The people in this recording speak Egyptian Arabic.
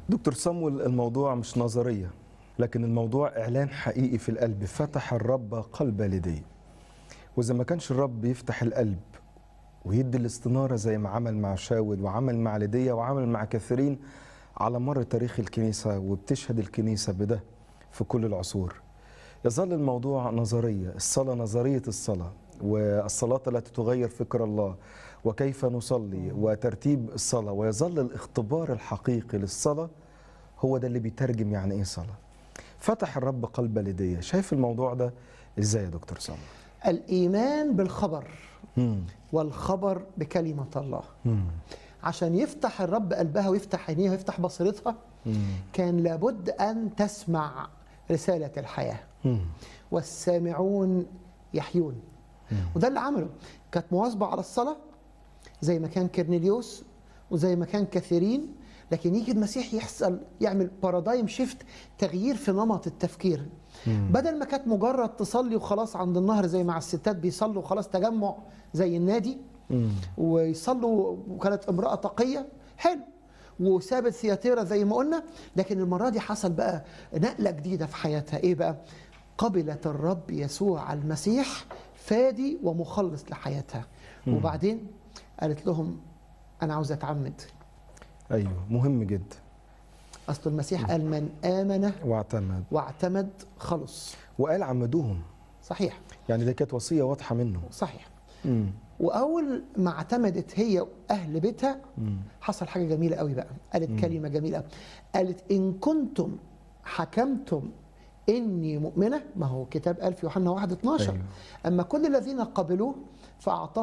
دكتور صمويل الموضوع مش نظرية لكن الموضوع إعلان حقيقي في القلب فتح الرب قلب لدي وإذا ما كانش الرب يفتح القلب ويدي الاستنارة زي ما عمل مع شاول وعمل مع ليديا وعمل مع كثيرين على مر تاريخ الكنيسة وبتشهد الكنيسة بده في كل العصور يظل الموضوع نظرية الصلاة نظرية الصلاة والصلاة التي تغير فكر الله وكيف نصلي وترتيب الصلاة ويظل الاختبار الحقيقي للصلاة هو ده اللي بيترجم يعني ايه صلاة فتح الرب قلب لدية شايف الموضوع ده ازاي يا دكتور سامر الإيمان بالخبر مم. والخبر بكلمة الله مم. عشان يفتح الرب قلبها ويفتح عينيها ويفتح بصيرتها مم. كان لابد أن تسمع رسالة الحياة مم. والسامعون يحيون وده اللي عمله كانت مواظبة على الصلاة زي ما كان كرنيليوس وزي ما كان كثيرين لكن يجي المسيح يحصل يعمل بارادايم شيفت تغيير في نمط التفكير بدل ما كانت مجرد تصلي وخلاص عند النهر زي مع الستات بيصلوا خلاص تجمع زي النادي مم. ويصلوا وكانت امرأة تقية حلو وسابت ثياتيرا زي ما قلنا لكن المرة دي حصل بقى نقلة جديدة في حياتها ايه بقى قبلت الرب يسوع المسيح فادي ومخلص لحياتها وبعدين قالت لهم انا عاوز اتعمد ايوه مهم جدا اصل المسيح قال من امن واعتمد واعتمد خلص وقال عمدوهم صحيح يعني دي كانت وصية واضحة منه صحيح مم. واول ما اعتمدت هي واهل بيتها حصل حاجه جميله قوي بقى قالت كلمه جميله قوي. قالت ان كنتم حكمتم اني مؤمنه ما هو كتاب قال في يوحنا 1 12 أيوه. اما كل الذين قبلوه فاعطاهم